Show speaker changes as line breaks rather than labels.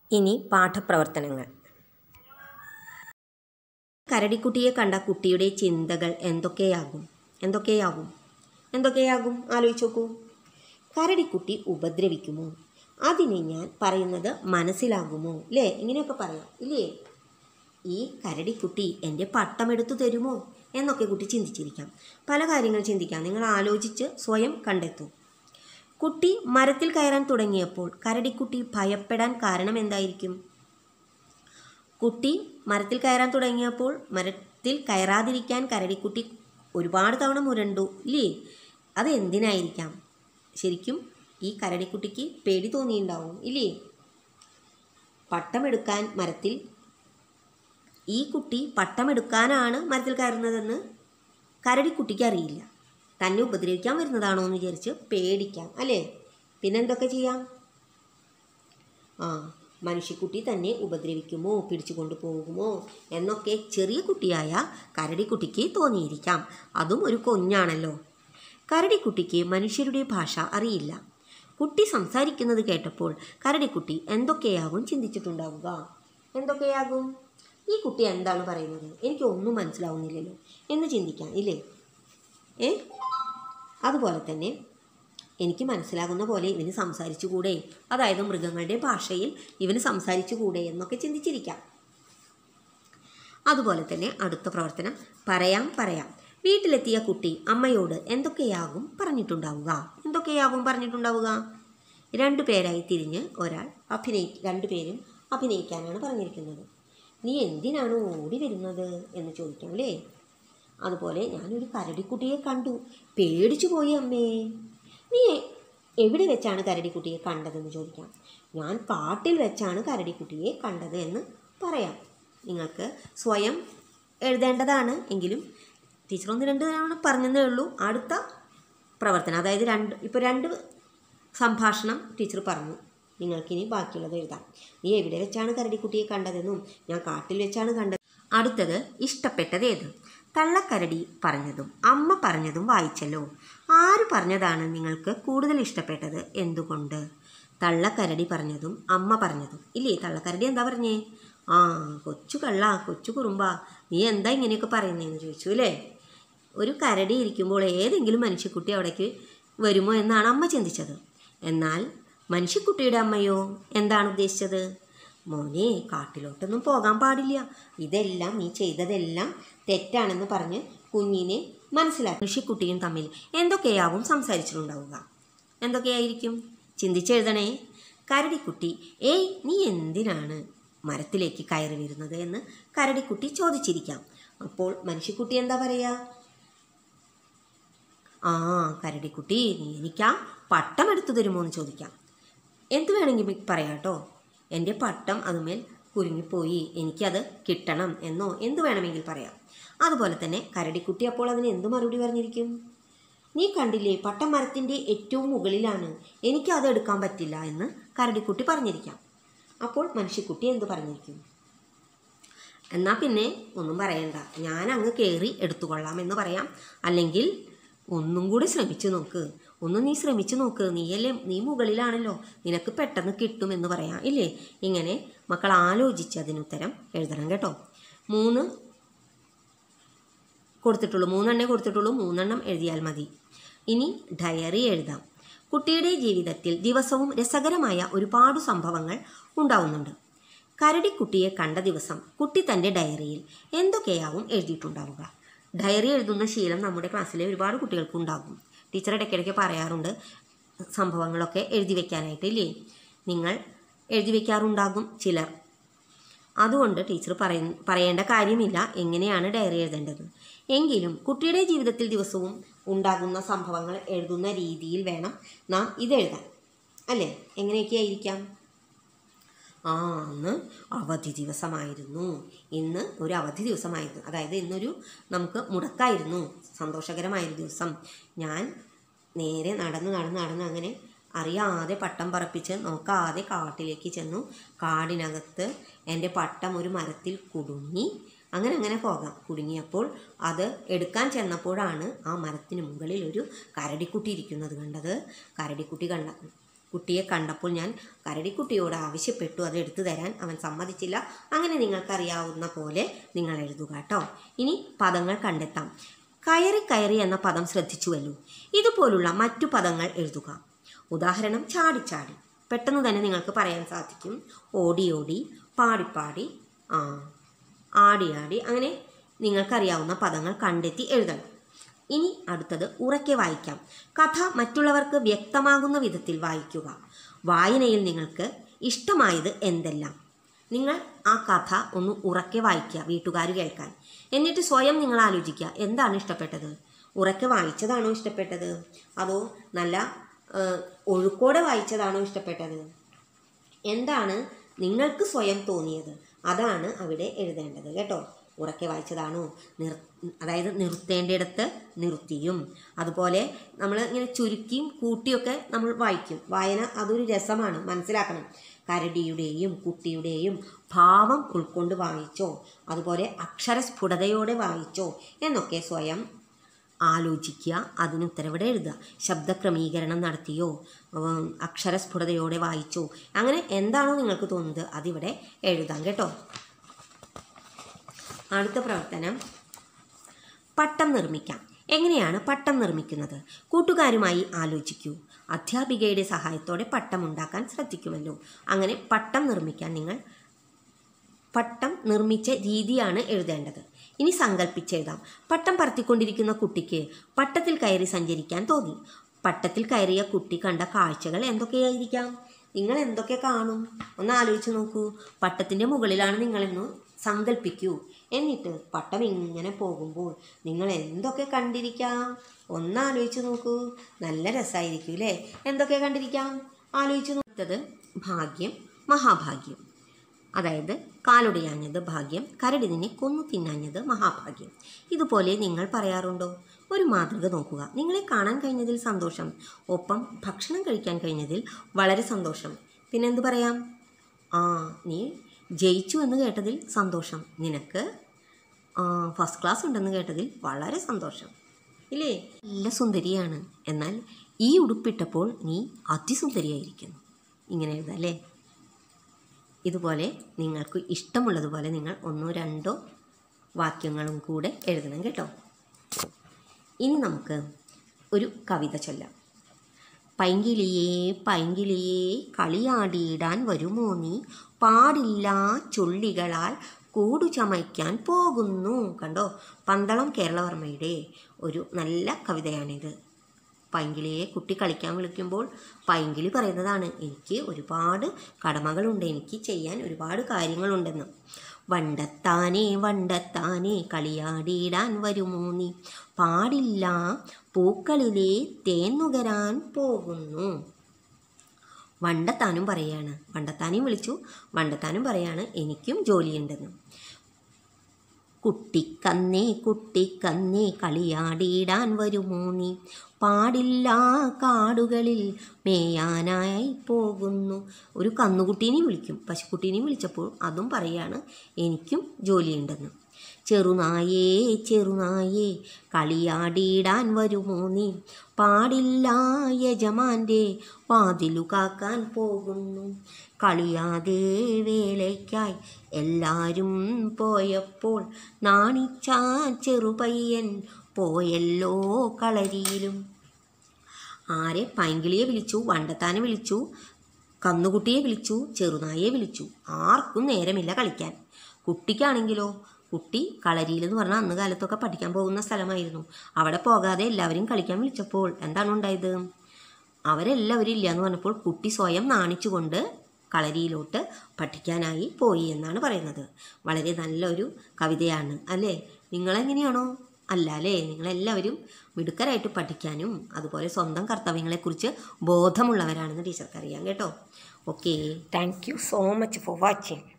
ഇനി പാഠപ്രവർത്തനങ്ങൾ കരടിക്കുട്ടിയെ കണ്ട കുട്ടിയുടെ ചിന്തകൾ എന്തൊക്കെയാകും എന്തൊക്കെയാകും എന്തൊക്കെയാകും ആലോചിച്ച് നോക്കൂ കരടിക്കുട്ടി ഉപദ്രവിക്കുമോ അതിനെ ഞാൻ പറയുന്നത് മനസ്സിലാകുമോ അല്ലേ ഇങ്ങനെയൊക്കെ പറയാം ഇല്ലേ ഈ കരടിക്കുട്ടി എൻ്റെ പട്ടമെടുത്തു തരുമോ എന്നൊക്കെ കുട്ടി ചിന്തിച്ചിരിക്കാം പല കാര്യങ്ങൾ ചിന്തിക്കാം നിങ്ങൾ ആലോചിച്ച് സ്വയം കണ്ടെത്തൂ കുട്ടി മരത്തിൽ കയറാൻ തുടങ്ങിയപ്പോൾ കരടിക്കുട്ടി ഭയപ്പെടാൻ കാരണം എന്തായിരിക്കും കുട്ടി മരത്തിൽ കയറാൻ തുടങ്ങിയപ്പോൾ മരത്തിൽ കയറാതിരിക്കാൻ കരടിക്കുട്ടി ഒരുപാട് തവണ മുരണ്ടു ഇല്ലേ അത് എന്തിനായിരിക്കാം ശരിക്കും ഈ കരടിക്കുട്ടിക്ക് പേടി തോന്നിയിട്ടുണ്ടാവും ഇല്ലേ പട്ടമെടുക്കാൻ മരത്തിൽ ഈ കുട്ടി പട്ടമെടുക്കാനാണ് മരത്തിൽ കയറുന്നതെന്ന് കരടിക്കുട്ടിക്ക് അറിയില്ല തന്നെ ഉപദ്രവിക്കാൻ വരുന്നതാണോ എന്ന് വിചാരിച്ച് പേടിക്കാം അല്ലേ പിന്നെന്തൊക്കെ ചെയ്യാം ആ മനുഷ്യക്കുട്ടി തന്നെ ഉപദ്രവിക്കുമോ പിടിച്ചു കൊണ്ടുപോകുമോ എന്നൊക്കെ ചെറിയ കുട്ടിയായ കരടിക്കുട്ടിക്ക് തോന്നിയിരിക്കാം അതും ഒരു കുഞ്ഞാണല്ലോ കരടിക്കുട്ടിക്ക് മനുഷ്യരുടെ ഭാഷ അറിയില്ല കുട്ടി സംസാരിക്കുന്നത് കേട്ടപ്പോൾ കരടിക്കുട്ടി എന്തൊക്കെയാകും ചിന്തിച്ചിട്ടുണ്ടാവുക എന്തൊക്കെയാകും ഈ കുട്ടി എന്താണ് പറയുന്നത് എനിക്ക് ഒന്നും മനസ്സിലാവുന്നില്ലല്ലോ എന്ന് ചിന്തിക്കാം ഇല്ലേ ഏ അതുപോലെ തന്നെ എനിക്ക് മനസ്സിലാകുന്ന പോലെ ഇവന് സംസാരിച്ചുകൂടെ അതായത് മൃഗങ്ങളുടെ ഭാഷയിൽ ഇവന് സംസാരിച്ചുകൂടെ എന്നൊക്കെ ചിന്തിച്ചിരിക്കാം അതുപോലെ തന്നെ അടുത്ത പ്രവർത്തനം പറയാം പറയാം വീട്ടിലെത്തിയ കുട്ടി അമ്മയോട് എന്തൊക്കെയാകും പറഞ്ഞിട്ടുണ്ടാവുക എന്തൊക്കെയാകും പറഞ്ഞിട്ടുണ്ടാവുക രണ്ടു പേരായി തിരിഞ്ഞ് ഒരാൾ അഭിനയി രണ്ടു പേരും അഭിനയിക്കാനാണ് പറഞ്ഞിരിക്കുന്നത് നീ എന്തിനാണ് ഓടി വരുന്നത് എന്ന് ചോദിക്കാം അല്ലേ അതുപോലെ ഞാനൊരു കരടിക്കുട്ടിയെ കണ്ടു പേടിച്ചു പോയി അമ്മേ നീ എവിടെ വെച്ചാണ് കരടിക്കുട്ടിയെ കണ്ടതെന്ന് ചോദിക്കാം ഞാൻ കാട്ടിൽ വെച്ചാണ് കരടിക്കുട്ടിയെ കണ്ടത് എന്ന് പറയാം നിങ്ങൾക്ക് സ്വയം എഴുതേണ്ടതാണ് എങ്കിലും ടീച്ചർ ഒന്ന് രണ്ട് തവണ പറഞ്ഞതേ ഉള്ളൂ അടുത്ത പ്രവർത്തനം അതായത് രണ്ട് ഇപ്പോൾ രണ്ട് സംഭാഷണം ടീച്ചർ പറഞ്ഞു നിങ്ങൾക്കിനി ബാക്കിയുള്ളത് എഴുതാം നീ എവിടെ വെച്ചാണ് കരടിക്കുട്ടിയെ കണ്ടതെന്നും ഞാൻ കാട്ടിൽ വെച്ചാണ് കണ്ടത് അടുത്തത് ഇഷ്ടപ്പെട്ടത് ഏത് തള്ളക്കരടി പറഞ്ഞതും അമ്മ പറഞ്ഞതും വായിച്ചല്ലോ ആര് പറഞ്ഞതാണ് നിങ്ങൾക്ക് കൂടുതൽ ഇഷ്ടപ്പെട്ടത് എന്തുകൊണ്ട് തള്ളക്കരടി പറഞ്ഞതും അമ്മ പറഞ്ഞതും ഇല്ലേ തള്ളക്കരടി എന്താ പറഞ്ഞേ ആ കൊച്ചു കള്ള കൊച്ചു കുറുമ്പ നീ എന്താ ഇങ്ങനെയൊക്കെ പറയുന്നതെന്ന് ചോദിച്ചു അല്ലേ ഒരു കരടി ഇരിക്കുമ്പോൾ ഏതെങ്കിലും മനുഷ്യക്കുട്ടി അവിടേക്ക് വരുമോ എന്നാണ് അമ്മ ചിന്തിച്ചത് എന്നാൽ മനുഷ്യക്കുട്ടിയുടെ അമ്മയോ എന്താണ് ഉദ്ദേശിച്ചത് മോനെ കാട്ടിലോട്ടൊന്നും പോകാൻ പാടില്ല ഇതെല്ലാം നീ ചെയ്തതെല്ലാം തെറ്റാണെന്ന് പറഞ്ഞ് കുഞ്ഞിനെ മനസ്സിലാക്കി മനുഷ്യക്കുട്ടിയും തമ്മിൽ എന്തൊക്കെയാവും സംസാരിച്ചിട്ടുണ്ടാവുക എന്തൊക്കെയായിരിക്കും ചിന്തിച്ചെഴുതണേ കരടിക്കുട്ടി ഏയ് നീ എന്തിനാണ് മരത്തിലേക്ക് കയറി വരുന്നത് എന്ന് കരടിക്കുട്ടി ചോദിച്ചിരിക്കാം അപ്പോൾ മനുഷ്യക്കുട്ടി എന്താ പറയുക ആ കരടിക്കുട്ടി നീ എനിക്കാ പട്ടം എടുത്തു തരുമോ എന്ന് ചോദിക്കാം എന്ത് വേണമെങ്കിൽ പറയാം കേട്ടോ എൻ്റെ പട്ടം അതുമേൽ കുരുങ്ങിപ്പോയി എനിക്കത് കിട്ടണം എന്നോ എന്ത് വേണമെങ്കിൽ പറയാം അതുപോലെ തന്നെ കരടിക്കുട്ടി അപ്പോൾ അതിന് എന്ത് മറുപടി പറഞ്ഞിരിക്കും നീ കണ്ടില്ലേ പട്ടം മരത്തിൻ്റെ ഏറ്റവും മുകളിലാണ് എനിക്ക് അത് എടുക്കാൻ പറ്റില്ല എന്ന് കരടിക്കുട്ടി പറഞ്ഞിരിക്കാം അപ്പോൾ മനുഷ്യക്കുട്ടി എന്ത് പറഞ്ഞിരിക്കും എന്നാൽ പിന്നെ ഒന്നും പറയണ്ട ഞാൻ അങ്ങ് കയറി എടുത്തുകൊള്ളാം എന്ന് പറയാം അല്ലെങ്കിൽ ഒന്നും കൂടി ശ്രമിച്ചു നോക്ക് ഒന്ന് നീ ശ്രമിച്ചു നോക്ക് നീയല്ലേ നീ മുകളിലാണല്ലോ നിനക്ക് പെട്ടെന്ന് കിട്ടുമെന്ന് പറയാം ഇല്ലേ ഇങ്ങനെ മക്കൾ ആലോചിച്ച് അതിനുത്തരം എഴുതണം കേട്ടോ മൂന്ന് കൊടുത്തിട്ടുള്ളൂ മൂന്നെണ്ണേ കൊടുത്തിട്ടുള്ളൂ മൂന്നെണ്ണം എഴുതിയാൽ മതി ഇനി ഡയറി എഴുതാം കുട്ടിയുടെ ജീവിതത്തിൽ ദിവസവും രസകരമായ ഒരുപാട് സംഭവങ്ങൾ ഉണ്ടാവുന്നുണ്ട് കരടിക്കുട്ടിയെ കണ്ട ദിവസം കുട്ടി തൻ്റെ ഡയറിയിൽ എന്തൊക്കെയാവും എഴുതിയിട്ടുണ്ടാവുക ഡയറി എഴുതുന്ന ശീലം നമ്മുടെ ക്ലാസ്സിലെ ഒരുപാട് കുട്ടികൾക്ക് ഉണ്ടാകും ടീച്ചർ ഇടയ്ക്കിടയ്ക്ക് പറയാറുണ്ട് സംഭവങ്ങളൊക്കെ എഴുതി വെക്കാനായിട്ട് ഇല്ലേ നിങ്ങൾ എഴുതി വെക്കാറുണ്ടാകും ചിലർ അതുകൊണ്ട് ടീച്ചർ പറയ പറയേണ്ട കാര്യമില്ല എങ്ങനെയാണ് ഡയറി എഴുതേണ്ടത് എങ്കിലും കുട്ടിയുടെ ജീവിതത്തിൽ ദിവസവും ഉണ്ടാകുന്ന സംഭവങ്ങൾ എഴുതുന്ന രീതിയിൽ വേണം നാം ഇത് എഴുതാൻ അല്ലേ എങ്ങനെയൊക്കെ ആയിരിക്കാം ആ അന്ന് അവധി ദിവസമായിരുന്നു ഇന്ന് ഒരു അവധി ദിവസമായിരുന്നു അതായത് ഇന്നൊരു നമുക്ക് മുടക്കായിരുന്നു സന്തോഷകരമായൊരു ദിവസം ഞാൻ നേരെ നടന്ന് നടന്ന് നടന്ന് അങ്ങനെ അറിയാതെ പട്ടം പറപ്പിച്ച് നോക്കാതെ കാട്ടിലേക്ക് ചെന്നു കാടിനകത്ത് എൻ്റെ പട്ടം ഒരു മരത്തിൽ കുടുങ്ങി അങ്ങനെ അങ്ങനെ പോകാം കുടുങ്ങിയപ്പോൾ അത് എടുക്കാൻ ചെന്നപ്പോഴാണ് ആ മരത്തിന് മുകളിൽ ഒരു കരടിക്കുട്ടി ഇരിക്കുന്നത് കണ്ടത് കരടിക്കുട്ടി കണ്ട കുട്ടിയെ കണ്ടപ്പോൾ ഞാൻ കരടിക്കുട്ടിയോട് ആവശ്യപ്പെട്ടു അത് എടുത്തു തരാൻ അവൻ സമ്മതിച്ചില്ല അങ്ങനെ നിങ്ങൾക്കറിയാവുന്ന പോലെ നിങ്ങൾ എഴുതുക കേട്ടോ ഇനി പദങ്ങൾ കണ്ടെത്താം കയറി കയറി എന്ന പദം ശ്രദ്ധിച്ചുവല്ലോ ഇതുപോലുള്ള മറ്റു പദങ്ങൾ എഴുതുക ഉദാഹരണം ചാടി ചാടി പെട്ടെന്ന് തന്നെ നിങ്ങൾക്ക് പറയാൻ സാധിക്കും ഓടി ഓടി പാടിപ്പാടി ആ ആടി ആടി അങ്ങനെ നിങ്ങൾക്കറിയാവുന്ന പദങ്ങൾ കണ്ടെത്തി എഴുതണം ഇനി അടുത്തത് ഉറക്കെ വായിക്കാം കഥ മറ്റുള്ളവർക്ക് വ്യക്തമാകുന്ന വിധത്തിൽ വായിക്കുക വായനയിൽ നിങ്ങൾക്ക് ഇഷ്ടമായത് എന്തെല്ലാം നിങ്ങൾ ആ കഥ ഒന്ന് ഉറക്കെ വായിക്കുക വീട്ടുകാർ കേൾക്കാൻ എന്നിട്ട് സ്വയം നിങ്ങൾ ആലോചിക്കുക എന്താണ് ഇഷ്ടപ്പെട്ടത് ഉറക്കെ വായിച്ചതാണോ ഇഷ്ടപ്പെട്ടത് അതോ നല്ല ആ, ഒഴുക്കോടെ വായിച്ചതാണോ ഇഷ്ടപ്പെട്ടത് എന്താണ് നിങ്ങൾക്ക് സ്വയം തോന്നിയത് അതാണ് അവിടെ എഴുതേണ്ടത് കേട്ടോ ഉറക്കെ വായിച്ചതാണോ നിർ അതായത് നിർത്തേണ്ടിടത്ത് നിർത്തിയും അതുപോലെ നമ്മൾ ഇങ്ങനെ ചുരുക്കിയും കൂട്ടിയൊക്കെ നമ്മൾ വായിക്കും വായന അതൊരു രസമാണ് മനസ്സിലാക്കണം കരടിയുടെയും കുട്ടിയുടെയും ഭാവം ഉൾക്കൊണ്ട് വായിച്ചോ അതുപോലെ അക്ഷരസ്ഫുടതയോടെ വായിച്ചോ എന്നൊക്കെ സ്വയം ആലോചിക്കുക അതിന് ഉത്തരവിടെ എഴുതുക ശബ്ദക്രമീകരണം നടത്തിയോ ഉം, അക്ഷരസ്ഫുടതയോടെ വായിച്ചോ അങ്ങനെ എന്താണോ നിങ്ങൾക്ക് തോന്നുന്നത് അതിവിടെ എഴുതാം കേട്ടോ അടുത്ത പ്രവർത്തനം പട്ടം നിർമ്മിക്കാം എങ്ങനെയാണ് പട്ടം നിർമ്മിക്കുന്നത് കൂട്ടുകാരുമായി ആലോചിക്കൂ അധ്യാപികയുടെ സഹായത്തോടെ പട്ടം ഉണ്ടാക്കാൻ ശ്രദ്ധിക്കുമല്ലോ അങ്ങനെ പട്ടം നിർമ്മിക്കാൻ നിങ്ങൾ പട്ടം നിർമ്മിച്ച രീതിയാണ് എഴുതേണ്ടത് ഇനി സങ്കല്പിച്ചെഴുതാം പട്ടം പറത്തിക്കൊണ്ടിരിക്കുന്ന കുട്ടിക്ക് പട്ടത്തിൽ കയറി സഞ്ചരിക്കാൻ തോന്നി പട്ടത്തിൽ കയറിയ കുട്ടി കണ്ട കാഴ്ചകൾ എന്തൊക്കെയായിരിക്കാം നിങ്ങൾ എന്തൊക്കെ കാണും ഒന്ന് ആലോചിച്ച് നോക്കൂ പട്ടത്തിൻ്റെ മുകളിലാണ് നിങ്ങളെന്ന് സങ്കല്പിക്കൂ എന്നിട്ട് പട്ടം ഇങ്ങനെ പോകുമ്പോൾ നിങ്ങൾ എന്തൊക്കെ കണ്ടിരിക്കാം ഒന്ന് ആലോചിച്ച് നോക്കൂ നല്ല രസമായിരിക്കും അല്ലേ എന്തൊക്കെ കണ്ടിരിക്കാം ആലോചിച്ച് നോക്കുന്നത് ഭാഗ്യം മഹാഭാഗ്യം അതായത് കാലൊടിയാഞ്ഞത് ഭാഗ്യം കരടി നിന്നെ കൊന്നു തിന്നാഞ്ഞത് മഹാഭാഗ്യം ഇതുപോലെ നിങ്ങൾ പറയാറുണ്ടോ ഒരു മാതൃക നോക്കുക നിങ്ങളെ കാണാൻ കഴിഞ്ഞതിൽ സന്തോഷം ഒപ്പം ഭക്ഷണം കഴിക്കാൻ കഴിഞ്ഞതിൽ വളരെ സന്തോഷം പിന്നെന്ത് പറയാം ആ നീ ജയിച്ചു എന്ന് കേട്ടതിൽ സന്തോഷം നിനക്ക് ആ, ഫസ്റ്റ് ക്ലാസ് ഉണ്ടെന്ന് കേട്ടതിൽ വളരെ സന്തോഷം ഇല്ലേ നല്ല സുന്ദരിയാണ് എന്നാൽ ഈ ഉടുപ്പിട്ടപ്പോൾ നീ അതിസുന്ദരിയായിരിക്കുന്നു ഇങ്ങനെ എഴുതാം അല്ലേ ഇതുപോലെ നിങ്ങൾക്ക് ഇഷ്ടമുള്ളതുപോലെ നിങ്ങൾ ഒന്നോ രണ്ടോ വാക്യങ്ങളും കൂടെ എഴുതണം കേട്ടോ ഇനി നമുക്ക് ഒരു കവിത ചൊല്ലാം പൈങ്കിളിയേ പൈങ്കിളിയേ കളിയാടിയിടാൻ വരുമോ നീ പാടില്ല ചുള്ളികളാൽ കൂടു ചമയ്ക്കാൻ പോകുന്നു കണ്ടോ പന്തളം കേരളവർമ്മയുടെ ഒരു നല്ല കവിതയാണിത് പൈങ്കിളിയെ കുട്ടി കളിക്കാൻ വിളിക്കുമ്പോൾ പൈങ്കിളി പറയുന്നതാണ് എനിക്ക് ഒരുപാട് കടമകളുണ്ട് എനിക്ക് ചെയ്യാൻ ഒരുപാട് കാര്യങ്ങളുണ്ടെന്ന് വണ്ടത്താനേ വണ്ടത്താനേ കളിയാടിയിടാൻ വരുമോ നീ പാടില്ല പൂക്കളിലെ തേന്നുകരാൻ പോകുന്നു വണ്ടത്താനും പറയാണ് വണ്ടത്താനെയും വിളിച്ചു വണ്ടത്താനും പറയാണ് എനിക്കും ജോലിയുണ്ടെന്ന് കുട്ടിക്കന്നേ കുട്ടിക്കന്നേ കളിയാടിയിടാൻ വരുമോ നീ പാടില്ല കാടുകളിൽ മേയാനായി പോകുന്നു ഒരു കന്നുകുട്ടീനെയും വിളിക്കും പശുക്കുട്ടീനെയും വിളിച്ചപ്പോൾ അതും പറയാണ് എനിക്കും ജോലിയുണ്ടെന്ന് ചെറുനായേ ചെറുനായേ കളിയാടിയിടാൻ വരുമോ നീ പാടില്ല യജമാൻ്റെ വാതിലു കാക്കാൻ പോകുന്നു കളിയാതെ വേലയ്ക്കായി എല്ലാരും പോയപ്പോൾ നാണിച്ച ചെറുപയ്യൻ പോയല്ലോ കളരിയിലും ആരെ പൈങ്കിളിയെ വിളിച്ചു വണ്ടത്താനെ വിളിച്ചു കന്നുകുട്ടിയെ വിളിച്ചു ചെറുനായെ വിളിച്ചു ആർക്കും നേരമില്ല കളിക്കാൻ കുട്ടിക്കാണെങ്കിലോ കുട്ടി കളരിയിൽ എന്ന് പറഞ്ഞാൽ അന്ന് കാലത്തൊക്കെ പഠിക്കാൻ പോകുന്ന സ്ഥലമായിരുന്നു അവിടെ പോകാതെ എല്ലാവരും കളിക്കാൻ വിളിച്ചപ്പോൾ എന്താണ് ഉണ്ടായത് അവരെല്ലാവരും ഇല്ല എന്ന് പറഞ്ഞപ്പോൾ കുട്ടി സ്വയം നാണിച്ചുകൊണ്ട് കളരിയിലോട്ട് പഠിക്കാനായി പോയി എന്നാണ് പറയുന്നത് വളരെ നല്ലൊരു കവിതയാണ് അല്ലേ നിങ്ങളെങ്ങനെയാണോ അല്ല അല്ലേ നിങ്ങളെല്ലാവരും മിടുക്കരായിട്ട് പഠിക്കാനും അതുപോലെ സ്വന്തം കർത്തവ്യങ്ങളെക്കുറിച്ച് ബോധമുള്ളവരാണെന്ന് ടീച്ചർക്ക് അറിയാം കേട്ടോ okay thank you so much for watching